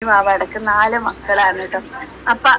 വാവ അടക്കം നാല് മക്കളാണ് കേട്ടോ അപ്പൊ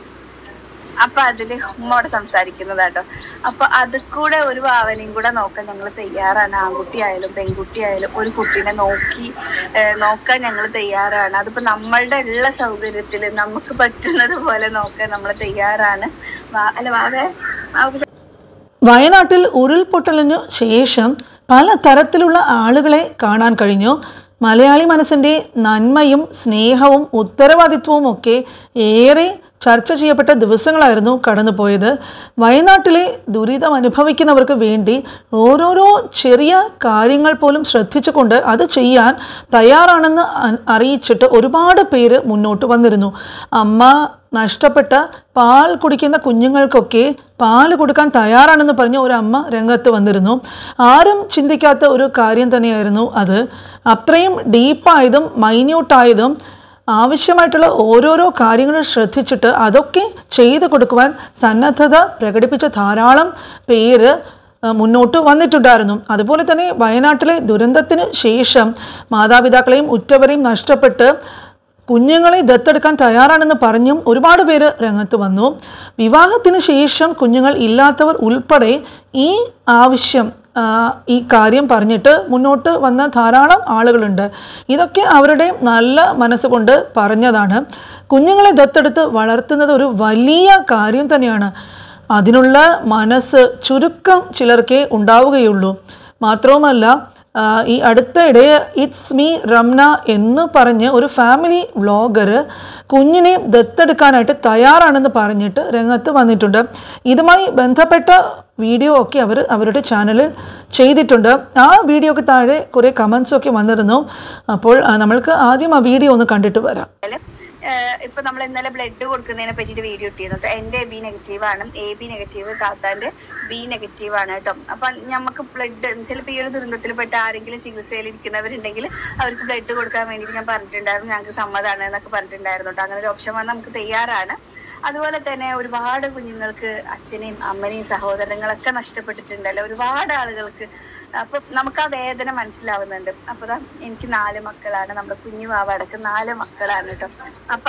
അപ്പൊ അതില് ഉമ്മോട് സംസാരിക്കുന്നതാട്ടോ അപ്പൊ അത് കൂടെ ഒരു വാവനെയും കൂടെ നോക്കാൻ ഞങ്ങൾ തയ്യാറാണ് ആൺകുട്ടിയായാലും പെൺകുട്ടിയായാലും ഒരു കുട്ടീനെ നോക്കി ഏഹ്, നോക്കാൻ ഞങ്ങൾ തയ്യാറാണ് അതിപ്പോ നമ്മളുടെ ഉള്ള സൗകര്യത്തിൽ നമുക്ക് പറ്റുന്നത് പോലെ നോക്കാൻ നമ്മൾ തയ്യാറാണ് വാ- അല്ല വാവേ വാവക്ക് വയനാട്ടിൽ ഉരുൾപൊട്ടലിനു ശേഷം പല തരത്തിലുള്ള ആളുകളെ കാണാൻ കഴിഞ്ഞു മലയാളി മനസ്സിൻ്റെ നന്മയും സ്നേഹവും ഉത്തരവാദിത്വവും ഒക്കെ ഏറെ ചർച്ച ചെയ്യപ്പെട്ട ദിവസങ്ങളായിരുന്നു കടന്നുപോയത് വയനാട്ടിലെ ദുരിതം അനുഭവിക്കുന്നവർക്ക് വേണ്ടി ഓരോരോ ചെറിയ കാര്യങ്ങൾ പോലും ശ്രദ്ധിച്ചുകൊണ്ട് അത് ചെയ്യാൻ തയ്യാറാണെന്ന് അ- അറിയിച്ചിട്ട് ഒരുപാട് പേര് മുന്നോട്ട് വന്നിരുന്നു അമ്മ നഷ്ടപ്പെട്ട പാൽ കുടിക്കുന്ന കുഞ്ഞുങ്ങൾക്കൊക്കെ പാൽ കൊടുക്കാൻ തയ്യാറാണെന്ന് പറഞ്ഞ ഒരു അമ്മ രംഗത്ത് വന്നിരുന്നു ആരും ചിന്തിക്കാത്ത ഒരു കാര്യം തന്നെയായിരുന്നു അത് അത്രയും ഡീപ്പായതും മൈന്യൂട്ടായതും ആവശ്യമായിട്ടുള്ള ഓരോരോ കാര്യങ്ങൾ ശ്രദ്ധിച്ചിട്ട് അതൊക്കെ ചെയ്തു കൊടുക്കുവാൻ സന്നദ്ധത പ്രകടിപ്പിച്ച ധാരാളം പേര് ആ, മുന്നോട്ട് വന്നിട്ടുണ്ടായിരുന്നു അതുപോലെ തന്നെ വയനാട്ടിലെ ദുരന്തത്തിന് ശേഷം മാതാപിതാക്കളെയും ഉറ്റവരെയും നഷ്ടപ്പെട്ട് കുഞ്ഞുങ്ങളെ ദത്തെടുക്കാൻ തയ്യാറാണെന്ന് പറഞ്ഞും ഒരുപാട് പേര് രംഗത്ത് വന്നു വിവാഹത്തിന് ശേഷം കുഞ്ഞുങ്ങൾ ഇല്ലാത്തവർ ഉൾപ്പെടെ ഈ ആവശ്യം ആ, ഈ കാര്യം പറഞ്ഞിട്ട് മുന്നോട്ട് വന്ന ധാരാളം ആളുകളുണ്ട് ഇതൊക്കെ അവരുടെ നല്ല മനസ്സുകൊണ്ട് പറഞ്ഞതാണ് കുഞ്ഞുങ്ങളെ ദത്തെടുത്ത് വളർത്തുന്നത് ഒരു വലിയ കാര്യം തന്നെയാണ് അതിനുള്ള മനസ്സ് ചുരുക്കം ചിലർക്കേ ഉണ്ടാവുകയുള്ളൂ മാത്രവുമല്ല ആ, ഈ അടുത്തിടെ ഇറ്റ്സ് മീ റംന എന്ന് പറഞ്ഞ് ഒരു ഫാമിലി വ്ളോഗർ കുഞ്ഞിനെ ദത്തെടുക്കാനായിട്ട് തയ്യാറാണെന്ന് പറഞ്ഞിട്ട് രംഗത്ത് വന്നിട്ടുണ്ട് ഇതുമായി ബന്ധപ്പെട്ട വീഡിയോ ഒക്കെ അവർ അവരുടെ ചാനലിൽ ചെയ്തിട്ടുണ്ട് ആ വീഡിയോക്ക് താഴെ കുറേ കമൻസ് ഒക്കെ വന്നിരുന്നു അപ്പോൾ ആ, നമ്മൾക്ക് ആദ്യം ആ വീഡിയോ ഒന്ന് കണ്ടിട്ട് വരാം ഏഹ് ഇപ്പൊ നമ്മൾ ഇന്നലെ ബ്ലഡ് കൊടുക്കുന്നതിനെ പറ്റിയിട്ട് വീഡിയോ ഇട്ടിരുന്നു കേട്ടോ എന്റെ ബി നെഗറ്റീവ് ആണ് എ ബി നെഗറ്റീവ് താത്താന്റെ ബി നെഗറ്റീവ് ആണ് കേട്ടോ അപ്പൊ നമുക്ക് ബ്ലഡ് ചിലപ്പോൾ ഈ ഒരു ദുരന്തത്തിൽപ്പെട്ട ആരെങ്കിലും ചികിത്സയിൽ ഇരിക്കുന്നവരുണ്ടെങ്കിൽ അവർക്ക് ബ്ലഡ് കൊടുക്കാൻ വേണ്ടിയിട്ട് ഞാൻ പറഞ്ഞിട്ടുണ്ടായിരുന്നു ഞങ്ങൾക്ക് സമ്മതമാണ് എന്നൊക്കെ പറഞ്ഞിട്ടുണ്ടായിരുന്നു കേട്ടോ അങ്ങനെ ഒരു ഓപ്ഷൻ വന്നാൽ നമുക്ക് തയ്യാറാണ് അതുപോലെ തന്നെ ഒരുപാട് കുഞ്ഞുങ്ങൾക്ക് അച്ഛനെയും അമ്മനെയും സഹോദരങ്ങളൊക്കെ നഷ്ടപ്പെട്ടിട്ടുണ്ടല്ലോ ഒരുപാട് ആളുകൾക്ക് അപ്പൊ നമുക്ക് ആ വേദന മനസ്സിലാവുന്നുണ്ട് അപ്പൊ ദാ എനിക്ക് നാല് മക്കളാണ് നമ്മുടെ കുഞ്ഞു വാവ അടക്കം നാല് മക്കളാണ് കേട്ടോ അപ്പൊ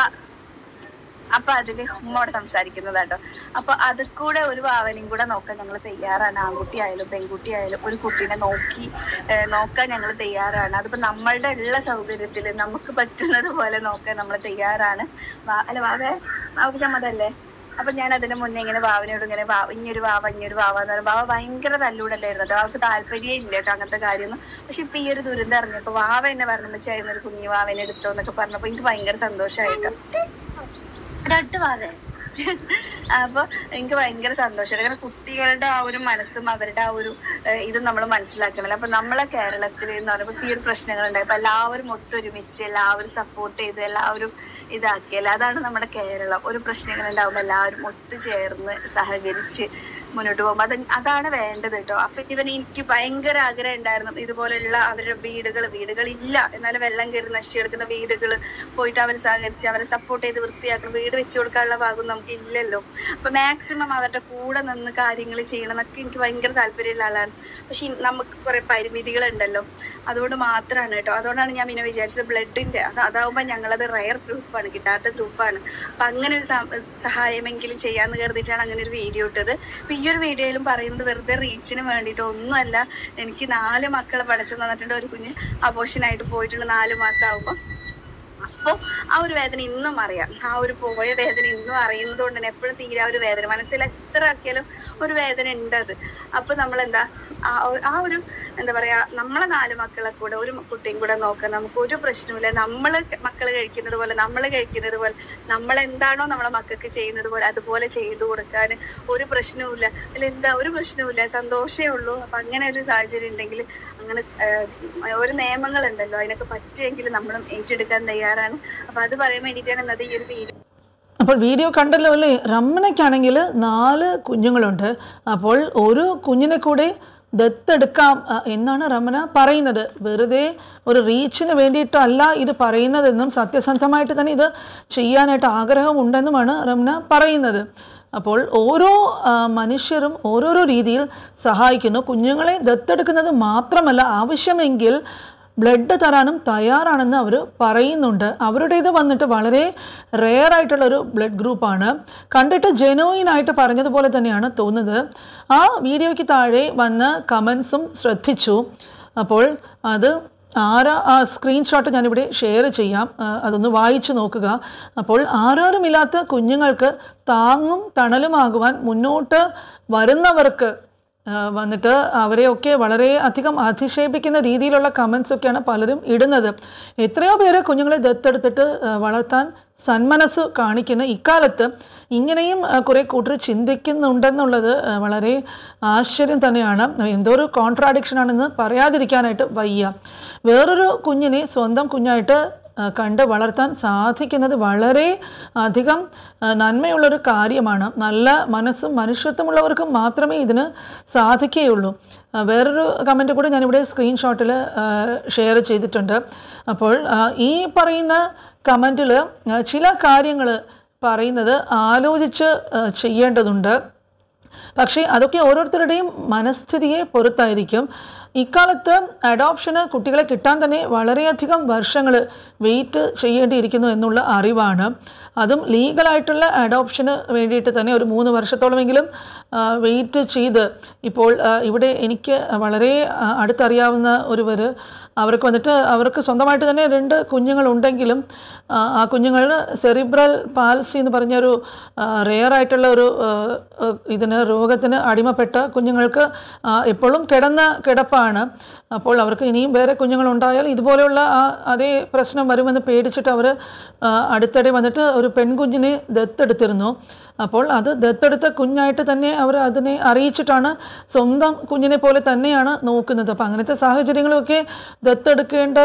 അപ്പൊ അതില് ഉമ്മോട് സംസാരിക്കുന്നതാട്ടോ അപ്പൊ അത് കൂടെ ഒരു വാവനെയും കൂടെ നോക്കാൻ ഞങ്ങൾ തയ്യാറാണ് ആൺകുട്ടിയായാലും പെൺകുട്ടിയായാലും ഒരു കുട്ടീനെ നോക്കി ഏഹ്, നോക്കാൻ ഞങ്ങൾ തയ്യാറാണ് അതിപ്പോ നമ്മളുടെ ഉള്ള സൗകര്യത്തിൽ നമുക്ക് പറ്റുന്നത് പോലെ നോക്കാൻ നമ്മൾ തയ്യാറാണ് വാ- അല്ല വാവേ വാവക്ക് സമ്മതല്ലേ അപ്പൊ ഞാൻ അതിന് മുന്നേ ഇങ്ങനെ വാവനോട് ഇങ്ങനെ വാ ഇഞ്ഞൊരു വാവ ഇഞ്ഞൊരു വാവ എന്ന് പറയുമ്പോൾ വാവ ഭയങ്കര തല്ലൂടല്ലായിരുന്നു കേട്ടോ അവർക്ക് താല്പര്യം ഇല്ല കേട്ടോ അങ്ങനത്തെ കാര്യമൊന്നും പക്ഷെ ഇപ്പൊ ഈ ഒരു ദുരന്തം അറിഞ്ഞപ്പോ വാവ എന്നെ പറഞ്ഞു വെച്ചായിരുന്നു ഒരു കുഞ്ഞു വാവനെ എടുത്തോ എന്നൊക്കെ പറഞ്ഞപ്പോ എനിക്ക് ഭയങ്കര സന്തോഷമായിട്ടോ രണ്ട് വാവേ അപ്പൊ എനിക്ക് ഭയങ്കര സന്തോഷമാണ് കാരണം കുട്ടികളുടെ ആ ഒരു മനസ്സും അവരുടെ ആ ഒരു ഏഹ്, ഇത് നമ്മൾ മനസ്സിലാക്കണല്ലോ അപ്പൊ നമ്മളെ കേരളത്തിൽ എന്ന് പറയുമ്പോൾ ഈ ഒരു പ്രശ്നങ്ങൾ ഉണ്ടായി അപ്പൊ എല്ലാവരും ഒത്തൊരുമിച്ച് എല്ലാവരും സപ്പോർട്ട് ചെയ്ത് എല്ലാവരും ഇതാക്കിയല്ലോ അതാണ് നമ്മുടെ കേരളം ഒരു പ്രശ്നങ്ങൾ ഉണ്ടാവുമ്പോൾ എല്ലാവരും ഒത്തുചേർന്ന് സഹകരിച്ച് മുന്നോട്ട് പോകുമ്പോൾ അത് അതാണ് വേണ്ടത് കേട്ടോ അപ്പൊ ഇവൻ എനിക്ക് ഭയങ്കര ആഗ്രഹം ഉണ്ടായിരുന്നു ഇതുപോലെയുള്ള അവരുടെ വീടുകൾ വീടുകളില്ല എന്നാലും വെള്ളം കയറി നശിച്ചെടുക്കുന്ന വീടുകൾ പോയിട്ട് അവരെ സഹകരിച്ച് അവരെ സപ്പോർട്ട് ചെയ്ത് വൃത്തിയാക്കണം വീട് വെച്ച് കൊടുക്കാനുള്ള ഭാഗം നമുക്ക് ഇല്ലല്ലോ അപ്പൊ മാക്സിമം അവരുടെ കൂടെ നിന്ന് കാര്യങ്ങൾ ചെയ്യണം എന്നൊക്കെ എനിക്ക് ഭയങ്കര താല്പര്യമുള്ള ആളാണ് പക്ഷെ ഈ നമുക്ക് കുറെ പരിമിതികളുണ്ടല്ലോ അതുകൊണ്ട് മാത്രമാണ് കേട്ടോ അതുകൊണ്ടാണ് ഞാൻ പിന്നെ വിചാരിച്ചത് ബ്ലഡിന്റെ അത് അതാവുമ്പോൾ ഞങ്ങളത് റയർ ഗ്രൂപ്പാണ് കിട്ടാത്ത ഗ്രൂപ്പാണ് അപ്പൊ അങ്ങനെ ഒരു സ- സഹായമെങ്കിലും ചെയ്യാന്ന് കരുതിയിട്ടാണ് അങ്ങനെ ഒരു വീഡിയോ ഇട്ടത് അപ്പൊ ഈ ഒരു വീഡിയോയിലും പറയുന്നത് വെറുതെ റീച്ചിന് വേണ്ടിയിട്ട് ഒന്നുമല്ല എനിക്ക് നാല് മക്കളെ പഠിച്ചു തന്നിട്ടുണ്ട് ഒരു കുഞ്ഞ് അബോഷനായിട്ട് പോയിട്ടുണ്ട് നാല് മാസം ആകുമ്പോൾ അപ്പോൾ ആ ഒരു വേദന ഇന്നും അറിയാം ആ ഒരു പോയ വേദന ഇന്നും അറിയുന്നത് കൊണ്ട് തന്നെ എപ്പോഴും തീരെ ആ ഒരു വേദന മനസ്സിൽ എത്ര ആക്കിയാലും ഒരു വേദന ഉണ്ട് അത് അപ്പൊ നമ്മൾ എന്താ ആ ഒ- ആ ഒരു എന്താ പറയാ നമ്മളെ നാല് മക്കളെ കൂടെ ഒരു കുട്ടിയും കൂടെ നോക്കാൻ നമുക്ക് ഒരു പ്രശ്നമില്ല നമ്മള് മക്കൾ കഴിക്കുന്നത് പോലെ നമ്മൾ കഴിക്കുന്നത് പോലെ നമ്മൾ എന്താണോ നമ്മളെ മക്കൾക്ക് ചെയ്യുന്നത് പോലെ അതുപോലെ ചെയ്തു കൊടുക്കാൻ ഒരു പ്രശ്നവുമില്ല അല്ല എന്താ ഒരു പ്രശ്നവുമില്ല സന്തോഷമേ ഉള്ളൂ അപ്പൊ അങ്ങനെ ഒരു സാഹചര്യം ഉണ്ടെങ്കിൽ അങ്ങനെ ആഹ്, ഒരു നിയമങ്ങളുണ്ടല്ലോ അതിനൊക്കെ പറ്റുമെങ്കിൽ നമ്മളും ഏറ്റെടുക്കാൻ തയ്യാറാണ് അപ്പൊ അത് പറയാൻ വേണ്ടിയിട്ടാണ് ഇന്നത്തെ ഈ ഒരു വീഡിയോ അപ്പോൾ വീഡിയോ കണ്ടല്ലോ അല്ലേ റമ്മനയ്ക്കാണെങ്കിൽ നാല് കുഞ്ഞുങ്ങളുണ്ട് അപ്പോൾ ഒരു കുഞ്ഞിനെ കൂടെ ദത്തെടുക്കാം ആ, എന്നാണ് റമന പറയുന്നത് വെറുതെ ഒരു റീച്ചിന് വേണ്ടിയിട്ടല്ല ഇത് പറയുന്നതെന്നും സത്യസന്ധമായിട്ട് തന്നെ ഇത് ചെയ്യാനായിട്ട് ആഗ്രഹമുണ്ടെന്നുമാണ് റമന പറയുന്നത് അപ്പോൾ ഓരോ ആ, മനുഷ്യരും ഓരോരോ രീതിയിൽ സഹായിക്കുന്നു കുഞ്ഞുങ്ങളെ ദത്തെടുക്കുന്നത് മാത്രമല്ല ആവശ്യമെങ്കിൽ ബ്ലഡ് തരാനും തയ്യാറാണെന്ന് അവർ പറയുന്നുണ്ട് അവരുടേത് വന്നിട്ട് വളരെ റെയർ ആയിട്ടുള്ളൊരു ബ്ലഡ് ഗ്രൂപ്പാണ് കണ്ടിട്ട് ജെനുവിൻ ആയിട്ട് പറഞ്ഞതുപോലെ തന്നെയാണ് തോന്നുന്നത് ആ വീഡിയോയ്ക്ക് താഴെ വന്ന കമൻസും ശ്രദ്ധിച്ചു അപ്പോൾ അത് ആരാ ആ സ്ക്രീൻഷോട്ട് ഞാനിവിടെ ഷെയർ ചെയ്യാം ആ, അതൊന്ന് വായിച്ചു നോക്കുക അപ്പോൾ ആരോരുമില്ലാത്ത കുഞ്ഞുങ്ങൾക്ക് താങ്ങും തണലുമാകുവാൻ മുന്നോട്ട് വരുന്നവർക്ക് ആ, വന്നിട്ട് അവരെയൊക്കെ വളരെ അധികം അധിക്ഷേപിക്കുന്ന രീതിയിലുള്ള കമൻസ് ഒക്കെയാണ് പലരും ഇടുന്നത് എത്രയോ പേര് കുഞ്ഞുങ്ങളെ ദത്തെടുത്തിട്ട് ആ, വളർത്താൻ സന്മനസ് കാണിക്കുന്ന ഇക്കാലത്ത് ഇങ്ങനെയും ആ, കുറേ കൂട്ടർ ചിന്തിക്കുന്നുണ്ടെന്നുള്ളത് ആ, വളരെ ആശ്ചര്യം തന്നെയാണ് എന്തോ ഒരു കോൺട്രാഡിക്ഷൻ ആണെന്ന് പറയാതിരിക്കാനായിട്ട് വയ്യ വേറൊരു കുഞ്ഞിനെ സ്വന്തം കുഞ്ഞായിട്ട് ആ, കണ്ട് വളർത്താൻ സാധിക്കുന്നത് വളരെ അധികം ആ, നന്മയുള്ളൊരു കാര്യമാണ് നല്ല മനസ്സും മനുഷ്യത്വമുള്ളവർക്കും മാത്രമേ ഇതിന് സാധിക്കുകയുള്ളൂ ആ, വേറൊരു കമൻറ്റ് കൂടെ ഞാനിവിടെ സ്ക്രീൻഷോട്ടിൽ ഷെയർ ചെയ്തിട്ടുണ്ട് അപ്പോൾ ആ, ഈ പറയുന്ന കമൻറ്റിൽ ചില കാര്യങ്ങൾ പറയുന്നത് ആലോചിച്ച് ആ, ചെയ്യേണ്ടതുണ്ട് പക്ഷേ അതൊക്കെ ഓരോരുത്തരുടെയും മനസ്ഥിതിയെ പൊറുത്തായിരിക്കും ഇക്കാലത്ത് അഡോപ്ഷന് കുട്ടികളെ കിട്ടാൻ തന്നെ വളരെയധികം വർഷങ്ങൾ വെയിറ്റ് ചെയ്യേണ്ടിയിരിക്കുന്നു എന്നുള്ള അറിവാണ് അതും ലീഗലായിട്ടുള്ള അഡോപ്ഷന് വേണ്ടിയിട്ട് തന്നെ ഒരു മൂന്ന് വർഷത്തോളമെങ്കിലും വെയിറ്റ് ചെയ്ത് ഇപ്പോൾ ആ, ഇവിടെ എനിക്ക് വളരെ ആ, അടുത്തറിയാവുന്ന ഒരുവർ അവർക്ക് വന്നിട്ട് അവർക്ക് സ്വന്തമായിട്ട് തന്നെ രണ്ട് കുഞ്ഞുങ്ങളുണ്ടെങ്കിലും ആ, ആ കുഞ്ഞുങ്ങൾ സെറിബ്രൽ പാൽസി എന്ന് പറഞ്ഞൊരു റെയർ ആയിട്ടുള്ള ഒരു ആ, ആ, ഇതിന് രോഗത്തിന് അടിമപ്പെട്ട കുഞ്ഞുങ്ങൾക്ക് ആ, എപ്പോഴും കിടന്ന കിടപ്പാണ് അപ്പോൾ അവർക്ക് ഇനിയും വേറെ കുഞ്ഞുങ്ങളുണ്ടായാൽ ഇതുപോലെയുള്ള ആ അതേ പ്രശ്നം വരുമെന്ന് പേടിച്ചിട്ട് അവർ അടുത്തിടെ വന്നിട്ട് ഒരു പെൺകുഞ്ഞിനെ ദത്തെടുത്തിരുന്നു അപ്പോൾ അത് ദത്തെടുത്ത കുഞ്ഞായിട്ട് തന്നെ അവർ അതിനെ അറിയിച്ചിട്ടാണ് സ്വന്തം കുഞ്ഞിനെ പോലെ തന്നെയാണ് നോക്കുന്നത് അപ്പോൾ അങ്ങനത്തെ സാഹചര്യങ്ങളൊക്കെ ദത്തെടുക്കേണ്ട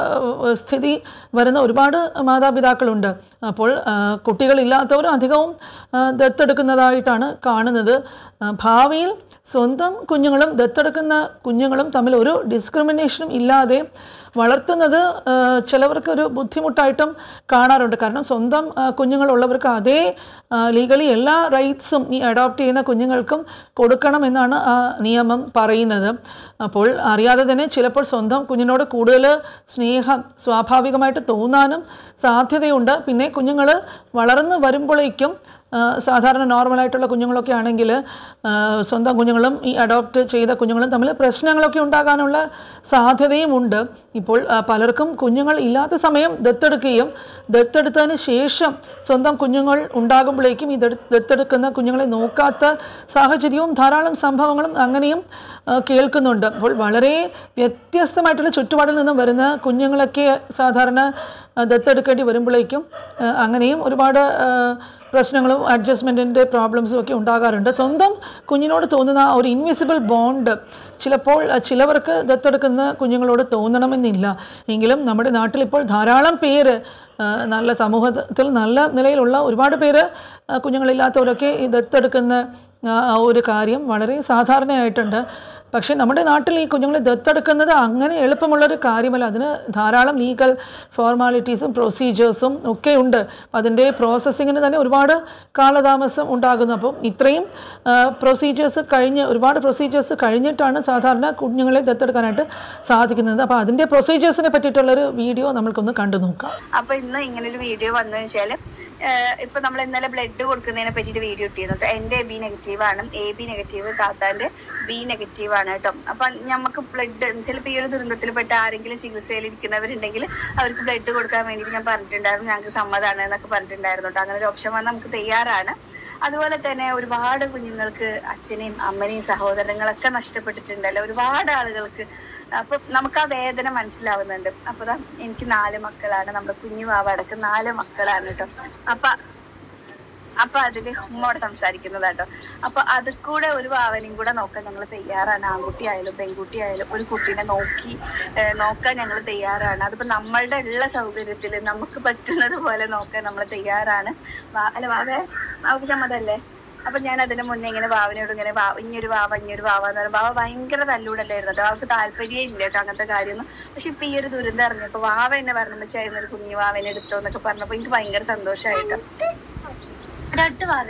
ആ, സ്ഥിതി വരുന്ന ഒരുപാട് മാതാപിതാക്കളുണ്ട് അപ്പോൾ ആ, കുട്ടികളില്ലാത്തവരും അധികവും ആ, ദത്തെടുക്കുന്നതായിട്ടാണ് കാണുന്നത് ആ, ഭാവിയിൽ സ്വന്തം കുഞ്ഞുങ്ങളും ദത്തെടുക്കുന്ന കുഞ്ഞുങ്ങളും തമ്മിൽ ഒരു ഡിസ്ക്രിമിനേഷനും ഇല്ലാതെ വളർത്തുന്നത് ആ, ചിലവർക്ക് ഒരു ബുദ്ധിമുട്ടായിട്ടും കാണാറുണ്ട് കാരണം സ്വന്തം ആ, കുഞ്ഞുങ്ങളുള്ളവർക്ക് അതേ ലീഗലി എല്ലാ റൈറ്റ്സും ഈ അഡോപ്റ്റ് ചെയ്യുന്ന കുഞ്ഞുങ്ങൾക്കും കൊടുക്കണമെന്നാണ് ആ നിയമം പറയുന്നത് അപ്പോൾ അറിയാതെ തന്നെ ചിലപ്പോൾ സ്വന്തം കുഞ്ഞിനോട് കൂടുതൽ സ്നേഹം സ്വാഭാവികമായിട്ട് തോന്നാനും സാധ്യതയുണ്ട് പിന്നെ കുഞ്ഞുങ്ങൾ വളർന്നു വരുമ്പോഴേക്കും ആ, സാധാരണ നോർമലായിട്ടുള്ള കുഞ്ഞുങ്ങളൊക്കെ ആണെങ്കിൽ ആ, സ്വന്തം കുഞ്ഞുങ്ങളും ഈ അഡോപ്റ്റ് ചെയ്ത കുഞ്ഞുങ്ങളും തമ്മിൽ പ്രശ്നങ്ങളൊക്കെ ഉണ്ടാകാനുള്ള സാധ്യതയും ഉണ്ട് ഇപ്പോൾ ആ, പലർക്കും കുഞ്ഞുങ്ങൾ ഇല്ലാത്ത സമയം ദത്തെടുക്കുകയും ദത്തെടുത്തതിന് ശേഷം സ്വന്തം കുഞ്ഞുങ്ങൾ ഉണ്ടാകുമ്പോഴേക്കും ഈ ദത്ത് ദത്തെടുക്കുന്ന കുഞ്ഞുങ്ങളെ നോക്കാത്ത സാഹചര്യവും ധാരാളം സംഭവങ്ങളും അങ്ങനെയും ആ, കേൾക്കുന്നുണ്ട് അപ്പോൾ വളരെ വ്യത്യസ്തമായിട്ടുള്ള ചുറ്റുപാടിൽ നിന്നും വരുന്ന കുഞ്ഞുങ്ങളൊക്കെ സാധാരണ ആ, ദത്തെടുക്കേണ്ടി വരുമ്പോഴേക്കും ആ, അങ്ങനെയും ഒരുപാട് ആ, പ്രശ്നങ്ങളും അഡ്ജസ്റ്റ്മെൻറ്റിൻ്റെ പ്രോബ്ലംസും ഒക്കെ ഉണ്ടാകാറുണ്ട് സ്വന്തം കുഞ്ഞിനോട് തോന്നുന്ന ആ ഒരു ഇൻവിസിബിൾ ബോണ്ട് ചിലപ്പോൾ അഹ് ചിലവർക്ക് ദത്തെടുക്കുന്ന കുഞ്ഞുങ്ങളോട് തോന്നണമെന്നില്ല എങ്കിലും നമ്മുടെ നാട്ടിൽ ഇപ്പോൾ ധാരാളം പേര് ആ, നല്ല സമൂഹത്തിൽ നല്ല നിലയിലുള്ള ഒരുപാട് പേര് ആ, കുഞ്ഞുങ്ങളില്ലാത്തവരൊക്കെ ഈ ദത്തെടുക്കുന്ന ആ, ആ ഒരു കാര്യം വളരെ സാധാരണയായിട്ടുണ്ട് പക്ഷേ നമ്മുടെ നാട്ടിൽ ഈ കുഞ്ഞുങ്ങളെ ദത്തെടുക്കുന്നത് അങ്ങനെ എളുപ്പമുള്ളൊരു കാര്യമല്ല അതിന് ധാരാളം ലീഗൽ ഫോർമാലിറ്റീസും പ്രൊസീജിയേഴ്സും ഒക്കെ ഉണ്ട് അതിൻ്റെ പ്രോസസ്സിങ്ങിന് തന്നെ ഒരുപാട് കാലതാമസം ഉണ്ടാകുന്നു അപ്പം ഇത്രയും പ്രൊസീജിയേഴ്സ് കഴിഞ്ഞ് ഒരുപാട് പ്രൊസീജിയേഴ്സ് കഴിഞ്ഞിട്ടാണ് സാധാരണ കുഞ്ഞുങ്ങളെ ദത്തെടുക്കാനായിട്ട് സാധിക്കുന്നത് അപ്പോൾ അതിൻ്റെ പ്രൊസീജിയേഴ്സിനെ പറ്റിയിട്ടുള്ളൊരു വീഡിയോ നമ്മൾക്കൊന്ന് കണ്ടു നോക്കാം അപ്പൊ ഇന്ന് ഇങ്ങനെ ഒരു വീഡിയോ വന്നു വെച്ചാല് ഇപ്പൊ നമ്മൾ ഇന്നലെ ബ്ലഡ് കൊടുക്കുന്നതിനെ പറ്റിയിട്ട് വീഡിയോ ഇട്ടിരുന്നു എന്റെ ബി നെഗറ്റീവ് ആണ് എ ബി നെഗറ്റീവ് താത്താന്റെ ബി നെഗറ്റീവ് ആണ് കേട്ടോ അപ്പൊ നമുക്ക് ബ്ലഡ് ചിലപ്പോൾ ഈ ഒരു ദുരന്തത്തിൽപ്പെട്ട ആരെങ്കിലും ചികിത്സയിൽ ഇരിക്കുന്നവരുണ്ടെങ്കിൽ അവർക്ക് ബ്ലഡ് കൊടുക്കാൻ വേണ്ടിയിട്ട് ഞാൻ പറഞ്ഞിട്ടുണ്ടായിരുന്നു ഞങ്ങൾക്ക് സമ്മതമാണ് എന്നൊക്കെ പറഞ്ഞിട്ടുണ്ടായിരുന്നു കേട്ടോ അങ്ങനെ ഒരു ഓപ്ഷൻ വന്നാൽ നമുക്ക് തയ്യാറാണ് അതുപോലെ തന്നെ ഒരുപാട് കുഞ്ഞുങ്ങൾക്ക് അച്ഛനെയും അമ്മനെയും സഹോദരങ്ങളൊക്കെ നഷ്ടപ്പെട്ടിട്ടുണ്ടല്ലോ ഒരുപാട് ആളുകൾക്ക് അപ്പൊ നമുക്ക് ആ വേദന മനസ്സിലാവുന്നുണ്ട് അപ്പൊ ദാ എനിക്ക് നാല് മക്കളാണ് നമ്മുടെ കുഞ്ഞു വാവ അടക്കം നാല് മക്കളാണ് കേട്ടോ അപ്പൊ അപ്പൊ അതില് ഉമ്മോട് സംസാരിക്കുന്നതാട്ടോ അപ്പൊ അത് കൂടെ ഒരു വാവനെയും കൂടെ നോക്കാൻ ഞങ്ങൾ തയ്യാറാണ് ആൺകുട്ടി ആയാലും പെൺകുട്ടി ആയാലും ഒരു കുട്ടീനെ നോക്കി ഏഹ് നോക്കാൻ ഞങ്ങൾ തയ്യാറാണ് അതിപ്പോ നമ്മളുടെ ഉള്ള സൗകര്യത്തിൽ നമുക്ക് പറ്റുന്നത് പോലെ നോക്കാൻ നമ്മൾ തയ്യാറാണ് വാ- അല്ല വാവേ വാവക്ക് സമ്മതല്ലേ അപ്പൊ ഞാൻ അതിന് മുന്നേ ഇങ്ങനെ വാവനോട് ഇങ്ങനെ വാ ഇഞ്ഞൊരു വാവ ഇഞ്ഞൊരു വാവ എന്ന് പറയുമ്പോൾ വാവ ഭയങ്കര തല്ലൂടല്ലായിരുന്നു കേട്ടോ അവർക്ക് താല്പര്യം ഇല്ല കേട്ടോ അങ്ങനത്തെ കാര്യമൊന്നും പക്ഷെ ഇപ്പൊ ഈ ഒരു ദുരന്തം അറിഞ്ഞപ്പോ വാവ എന്നെ പറഞ്ഞു വെച്ചായിരുന്നു ഒരു കുഞ്ഞു വാവനെ എടുത്തോ എന്നൊക്കെ പറഞ്ഞപ്പോ എനിക്ക് ഭയങ്കര സന്തോഷമായിട്ടോ രണ്ട് വാവേ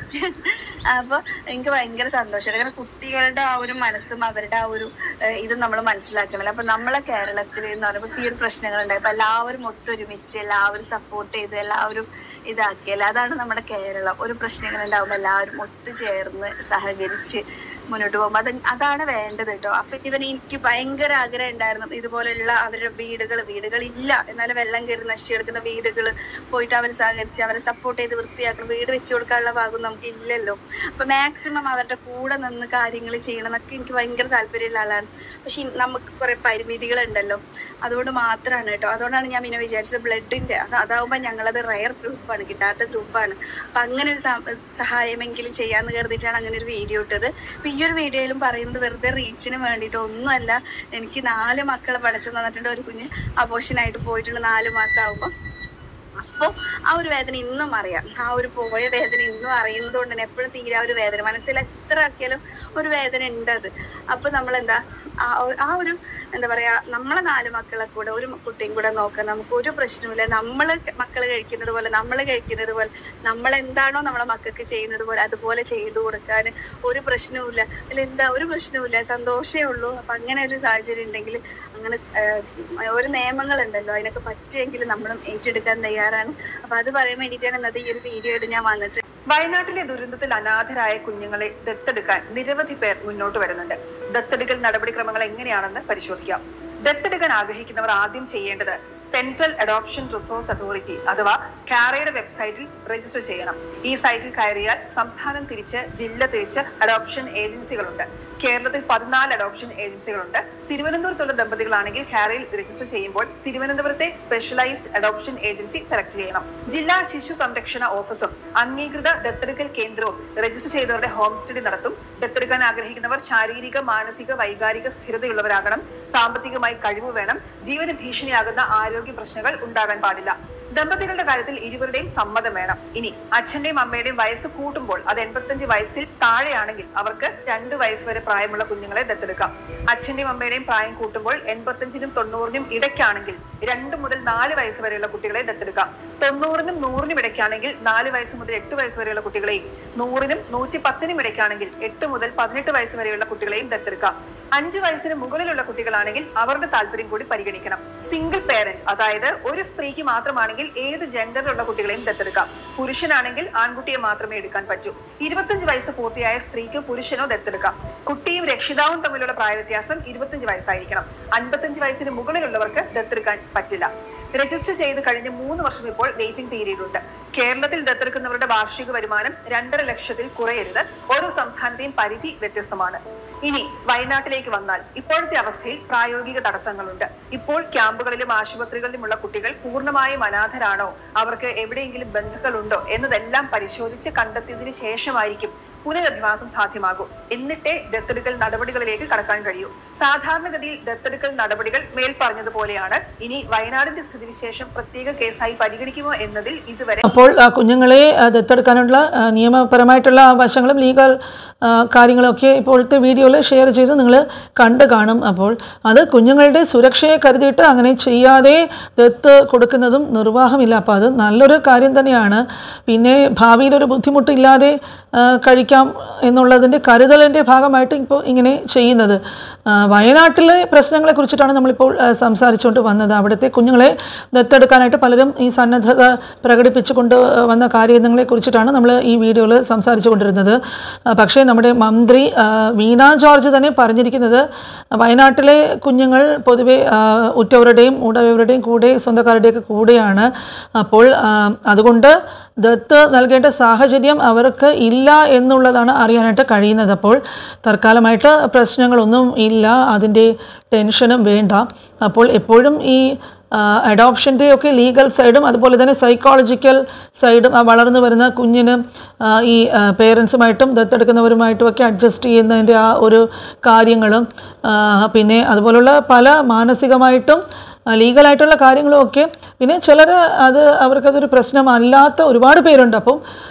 അപ്പൊ എനിക്ക് ഭയങ്കര സന്തോഷമാണ് കാരണം കുട്ടികളുടെ ആ ഒരു മനസ്സും അവരുടെ ആ ഒരു ഏഹ്, ഇത് നമ്മൾ മനസ്സിലാക്കണല്ലോ അപ്പൊ നമ്മളെ കേരളത്തിൽ എന്ന് പറയുമ്പോൾ ഈ ഒരു പ്രശ്നങ്ങൾ ഉണ്ടായി അപ്പൊ എല്ലാവരും ഒത്തൊരുമിച്ച് എല്ലാവരും സപ്പോർട്ട് ചെയ്ത് എല്ലാവരും ഇതാക്കിയല്ല അതാണ് നമ്മുടെ കേരളം ഒരു പ്രശ്നങ്ങൾ ഉണ്ടാവുമ്പോൾ എല്ലാവരും ഒത്തുചേർന്ന് സഹകരിച്ച് മുന്നോട്ട് പോകുമ്പോൾ അത് അതാണ് വേണ്ടത് കേട്ടോ അപ്പൊ ഇവൻ എനിക്ക് ഭയങ്കര ആഗ്രഹം ഉണ്ടായിരുന്നു ഇതുപോലെയുള്ള അവരുടെ വീടുകൾ വീടുകളില്ല എന്നാലും വെള്ളം കയറി നശിച്ചു കിടക്കുന്ന വീടുകൾ പോയിട്ട് അവരെ സഹകരിച്ച് അവരെ സപ്പോർട്ട് ചെയ്ത് വൃത്തിയാക്കണം വീട് വെച്ച് കൊടുക്കാനുള്ള ഭാഗം നമുക്ക് ഇല്ലല്ലോ അപ്പൊ മാക്സിമം അവരുടെ കൂടെ നിന്ന് കാര്യങ്ങൾ ചെയ്യണം എന്നൊക്കെ എനിക്ക് ഭയങ്കര താല്പര്യമുള്ള ആളാണ് പക്ഷെ ഇ- നമുക്ക് കുറെ പരിമിതികളുണ്ടല്ലോ അതുകൊണ്ട് മാത്രമാണ് കേട്ടോ അതുകൊണ്ടാണ് ഞാൻ പിന്നെ വിചാരിച്ചത് ബ്ലഡിന്റെ അത് അതാവുമ്പോൾ ഞങ്ങളത് റയർ ഗ്രൂപ്പാണ് കിട്ടാത്ത ഗ്രൂപ്പാണ് അപ്പൊ അങ്ങനെ ഒരു സ- സഹായമെങ്കിലും ചെയ്യാന്ന് കരുതിയിട്ടാണ് അങ്ങനെ ഒരു വീഡിയോ ഇട്ടത് അപ്പൊ ഈ ഒരു വീഡിയോയിലും പറയുന്നത് വെറുതെ റീച്ചിന് വേണ്ടിയിട്ട് ഒന്നുമല്ല എനിക്ക് നാല് മക്കളെ പഠിച്ചു തന്നിട്ടുണ്ട് ഒരു കുഞ്ഞ് അബോഷനായിട്ട് പോയിട്ടുണ്ട് നാല് മാസം ആകുമ്പോൾ അപ്പോൾ ആ ഒരു വേദന ഇന്നും അറിയാം ആ ഒരു പോയ വേദന ഇന്നും അറിയുന്നത് കൊണ്ട് തന്നെ എപ്പോഴും തീരെ ആ ഒരു വേദന മനസ്സിൽ എത്ര ആക്കിയാലും ഒരു വേദന ഉണ്ട് അത് അപ്പോൾ നമ്മൾ എന്താ ആ ഒ- ആ ഒരു എന്താ പറയാ നമ്മളെ നാല് മക്കളെ കൂടെ ഒരു കുട്ടിയും കൂടെ നോക്കാൻ നമുക്ക് ഒരു പ്രശ്നവുമില്ല നമ്മൾ മക്കൾ കഴിക്കുന്നത് പോലെ നമ്മൾ കഴിക്കുന്നത് പോലെ നമ്മൾ എന്താണോ നമ്മളെ മക്കൾക്ക് ചെയ്യുന്നത് പോലെ അതുപോലെ ചെയ്തു കൊടുക്കാൻ ഒരു പ്രശ്നവുമില്ല അതിൽ എന്താ ഒരു പ്രശ്നവുമില്ല സന്തോഷമേ ഉള്ളൂ അപ്പൊ അങ്ങനെ ഒരു സാഹചര്യം ഉണ്ടെങ്കിൽ അങ്ങനെ ആഹ്, ഒരു നിയമങ്ങളുണ്ടല്ലോ അതിനൊക്കെ പറ്റുമെങ്കിൽ നമ്മളും ഏറ്റെടുക്കാൻ തയ്യാറാണ് അപ്പൊ അത് പറയാൻ വേണ്ടിയിട്ടാണ് ഇന്നത്തെ ഈ ഒരു വീഡിയോ ആയിട്ട് ഞാൻ വന്നിട്ട് വയനാട്ടിലെ ദുരന്തത്തിൽ അനാഥരായ കുഞ്ഞുങ്ങളെ ദത്തെടുക്കാൻ നിരവധി പേർ മുന്നോട്ട് വരുന്നുണ്ട് ദത്തെടുക്കൽ നടപടിക്രമങ്ങൾ എങ്ങനെയാണെന്ന് പരിശോധിക്കാം ദത്തെടുക്കാൻ ആഗ്രഹിക്കുന്നവർ ആദ്യം ചെയ്യേണ്ടത് സെൻട്രൽ അഡോപ്ഷൻ റിസോഴ്സ് അതോറിറ്റി അഥവാ കാരയുടെ വെബ്സൈറ്റിൽ രജിസ്റ്റർ ചെയ്യണം ഈ സൈറ്റിൽ കയറിയാൽ സംസ്ഥാനം തിരിച്ച് ജില്ല തിരിച്ച് അഡോപ്ഷൻ ഏജൻസികളുണ്ട് കേരളത്തിൽ പതിനാല് അഡോപ്ഷൻ ഏജൻസികളുണ്ട് തിരുവനന്തപുരത്തുള്ള ദമ്പതികളാണെങ്കിൽ കാരയിൽ രജിസ്റ്റർ ചെയ്യുമ്പോൾ തിരുവനന്തപുരത്തെ സ്പെഷ്യലൈസ്ഡ് അഡോപ്ഷൻ ഏജൻസി സെലക്ട് ചെയ്യണം ജില്ലാ ശിശു സംരക്ഷണ ഓഫീസും അംഗീകൃത ദത്തെടുക്കൽ കേന്ദ്രവും രജിസ്റ്റർ ചെയ്തവരുടെ ഹോം സ്റ്റഡി നടത്തും ദത്തെടുക്കാൻ ആഗ്രഹിക്കുന്നവർ ശാരീരിക മാനസിക വൈകാരിക സ്ഥിരതയുള്ളവരാകണം സാമ്പത്തികമായി കഴിവ് വേണം ജീവന് ഭീഷണിയാകുന്ന ആരോഗ്യ പ്രശ്നങ്ങൾ ഉണ്ടാകാൻ പാടില്ല ദമ്പതികളുടെ കാര്യത്തിൽ ഇരുവരുടെയും സമ്മതം വേണം ഇനി അച്ഛന്റെയും അമ്മയുടെയും വയസ്സ് കൂട്ടുമ്പോൾ അത് എൺപത്തഞ്ച് വയസ്സിൽ താഴെയാണെങ്കിൽ അവർക്ക് രണ്ട് വയസ്സ് വരെ പ്രായമുള്ള കുഞ്ഞുങ്ങളെ ദത്തെടുക്കാം അച്ഛന്റെയും അമ്മയുടെയും പ്രായം കൂട്ടുമ്പോൾ എൺപത്തഞ്ചിനും തൊണ്ണൂറിനും ഇടയ്ക്കാണെങ്കിൽ രണ്ട് മുതൽ നാല് വയസ്സ് വരെയുള്ള കുട്ടികളെ ദത്തെടുക്കാം തൊണ്ണൂറിനും നൂറിനും ഇടയ്ക്കാണെങ്കിൽ നാല് വയസ്സ് മുതൽ എട്ട് വയസ്സ് വരെയുള്ള കുട്ടികളെയും നൂറിനും നൂറ്റി പത്തിനും ഇടയ്ക്കാണെങ്കിൽ എട്ട് മുതൽ പതിനെട്ട് വയസ്സ് വരെയുള്ള കുട്ടികളെയും ദത്തെടുക്കാം അഞ്ച് വയസ്സിന് മുകളിലുള്ള കുട്ടികളാണെങ്കിൽ അവരുടെ താല്പര്യം കൂടി പരിഗണിക്കണം സിംഗിൾ പേരന്റ് അതായത് ഒരു സ്ത്രീക്ക് മാത്രമാണെങ്കിൽ ഏത് ജെൻഡറിലുള്ള കുട്ടികളെയും ദത്തെടുക്കാം പുരുഷനാണെങ്കിൽ ആൺകുട്ടിയെ മാത്രമേ എടുക്കാൻ പറ്റൂ ഇരുപത്തഞ്ച് വയസ്സ് പൂർത്തിയായ സ്ത്രീക്ക് പുരുഷനോ ദത്തെടുക്കാം കുട്ടിയും രക്ഷിതാവും തമ്മിലുള്ള പ്രായവ്യത്യാസം ഇരുപത്തഞ്ച് വയസ്സായിരിക്കണം അൻപത്തഞ്ച് വയസ്സിന് മുകളിലുള്ളവർക്ക് ദത്തെടുക്കാൻ പറ്റില്ല രജിസ്റ്റർ ചെയ്ത് കഴിഞ്ഞ് മൂന്ന് വർഷം ഇപ്പോൾ വെയിറ്റിംഗ് പീരീഡ് ഉണ്ട് കേരളത്തിൽ ദത്തെടുക്കുന്നവരുടെ വാർഷിക വരുമാനം രണ്ടര ലക്ഷത്തിൽ കുറയരുത് ഓരോ സംസ്ഥാനത്തെയും പരിധി വ്യത്യസ്തമാണ് ഇനി വയനാട്ടിലേക്ക് വന്നാൽ ഇപ്പോഴത്തെ അവസ്ഥയിൽ പ്രായോഗിക തടസ്സങ്ങളുണ്ട് ഇപ്പോൾ ക്യാമ്പുകളിലും ആശുപത്രികളിലുമുള്ള കുട്ടികൾ പൂർണ്ണമായും അനാഥരാണോ അവർക്ക് എവിടെയെങ്കിലും ബന്ധുക്കളുണ്ടോ എന്നതെല്ലാം പരിശോധിച്ച് കണ്ടെത്തിയതിനു ശേഷമായിരിക്കും പുനരധിവാസം സാധ്യമാകൂ എന്നിട്ടേ ദത്തെടുക്കൽ നടപടികളിലേക്ക് കടക്കാൻ കഴിയൂ സാധാരണഗതിയിൽ ദത്തെടുക്കൽ നടപടികൾ മേൽ പറഞ്ഞതുപോലെയാണ് ഇനി വയനാടിന്റെ സ്ഥിതിവിശേഷം പ്രത്യേക കേസായി പരിഗണിക്കുമോ എന്നതിൽ ഇതുവരെ അപ്പോൾ ആ, കുഞ്ഞുങ്ങളെ ആ, ദത്തെടുക്കാനുള്ള ആ, നിയമപരമായിട്ടുള്ള വശങ്ങളും ലീഗൽ ആ, കാര്യങ്ങളൊക്കെ ഇപ്പോഴത്തെ വീഡിയോയിൽ ഷെയർ ചെയ്ത് നിങ്ങൾ കണ്ടു കാണും അപ്പോൾ അത് കുഞ്ഞുങ്ങളുടെ സുരക്ഷയെ കരുതിയിട്ട് അങ്ങനെ ചെയ്യാതെ ദത്ത് കൊടുക്കുന്നതും നിർവാഹമില്ല അപ്പോൾ അത് നല്ലൊരു കാര്യം തന്നെയാണ് പിന്നെ ഭാവിയിൽ ഒരു ബുദ്ധിമുട്ടില്ലാതെ ആ, കഴിക്കാം എന്നുള്ളതിൻ്റെ കരുതലിൻ്റെ ഭാഗമായിട്ട് ഇപ്പോൾ ഇങ്ങനെ ചെയ്യുന്നത് ആ, വയനാട്ടിലെ പ്രശ്നങ്ങളെ കുറിച്ചിട്ടാണ് നമ്മളിപ്പോൾ ആ, സംസാരിച്ചുകൊണ്ട് വന്നത് അവിടുത്തെ കുഞ്ഞുങ്ങളെ ദത്തെടുക്കാനായിട്ട് പലരും ഈ സന്നദ്ധത പ്രകടിപ്പിച്ചുകൊണ്ട് വന്ന കാര്യങ്ങളെ കുറിച്ചിട്ടാണ് നമ്മൾ ഈ വീഡിയോയിൽ സംസാരിച്ചു കൊണ്ടിരുന്നത് ആ, പക്ഷേ നമ്മുടെ മന്ത്രി ആ, വീണ ജോർജ് തന്നെ പറഞ്ഞിരിക്കുന്നത് വയനാട്ടിലെ കുഞ്ഞുങ്ങൾ പൊതുവെ ആ, ഉറ്റവരുടെയും ഉടയവരുടെയും കൂടെ സ്വന്തക്കാരുടെയൊക്കെ കൂടെയാണ് അപ്പോൾ ആ, അതുകൊണ്ട് ദത്ത് നൽകേണ്ട സാഹചര്യം അവർക്ക് ഇല്ല എന്നുള്ളതാണ് അറിയാനായിട്ട് കഴിയുന്നത് അപ്പോൾ തൽക്കാലമായിട്ട് പ്രശ്നങ്ങളൊന്നും ഇല്ല അതിൻ്റെ ടെൻഷനും വേണ്ട അപ്പോൾ എപ്പോഴും ഈ അഡോപ്ഷൻ്റെ ഒക്കെ ലീഗൽ സൈഡും അതുപോലെ തന്നെ സൈക്കോളജിക്കൽ സൈഡും ആ വളർന്നു വരുന്ന കുഞ്ഞിന് ആ, ഈ പേരൻസുമായിട്ടും ദത്തെടുക്കുന്നവരുമായിട്ടും ഒക്കെ അഡ്ജസ്റ്റ് ചെയ്യുന്നതിൻ്റെ ആ ഒരു കാര്യങ്ങളും ആ, പിന്നെ അതുപോലുള്ള പല മാനസികമായിട്ടും ആ, ലീഗലായിട്ടുള്ള കാര്യങ്ങളും ഒക്കെ പിന്നെ ചിലർ അത് അവർക്കതൊരു പ്രശ്നമല്ലാത്ത ഒരുപാട് പേരുണ്ട് അപ്പം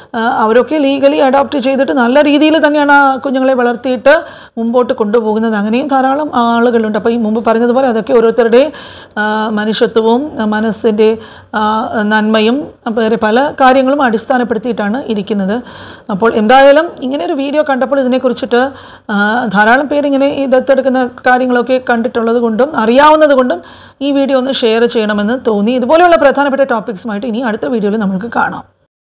ആ, അവരൊക്കെ ലീഗലി അഡോപ്റ്റ് ചെയ്തിട്ട് നല്ല രീതിയിൽ തന്നെയാണ് ആ കുഞ്ഞുങ്ങളെ വളർത്തിയിട്ട് മുമ്പോട്ട് കൊണ്ടുപോകുന്നത് അങ്ങനെയും ധാരാളം ആളുകളുണ്ട് അപ്പോൾ ഈ മുമ്പ് പറഞ്ഞതുപോലെ അതൊക്കെ ഓരോരുത്തരുടെ ആ, മനുഷ്യത്വവും ആ, മനസ്സിൻ്റെ ആ, നന്മയും വേറെ പല കാര്യങ്ങളും അടിസ്ഥാനപ്പെടുത്തിയിട്ടാണ് ഇരിക്കുന്നത് അപ്പോൾ എന്തായാലും ഇങ്ങനെ ഒരു വീഡിയോ കണ്ടപ്പോൾ ഇതിനെക്കുറിച്ചിട്ട് ആ, ധാരാളം പേരിങ്ങനെ ഈ ദത്തെടുക്കുന്ന കാര്യങ്ങളൊക്കെ കണ്ടിട്ടുള്ളത് കൊണ്ടും അറിയാവുന്നത് കൊണ്ടും ഈ വീഡിയോ ഒന്ന് ഷെയർ ചെയ്യണമെന്ന് തോന്നി ഇതുപോലെയുള്ള പ്രധാനപ്പെട്ട ടോപ്പിക്സുമായിട്ട് ഇനി അടുത്ത വീഡിയോയിൽ നമുക്ക് കാണാം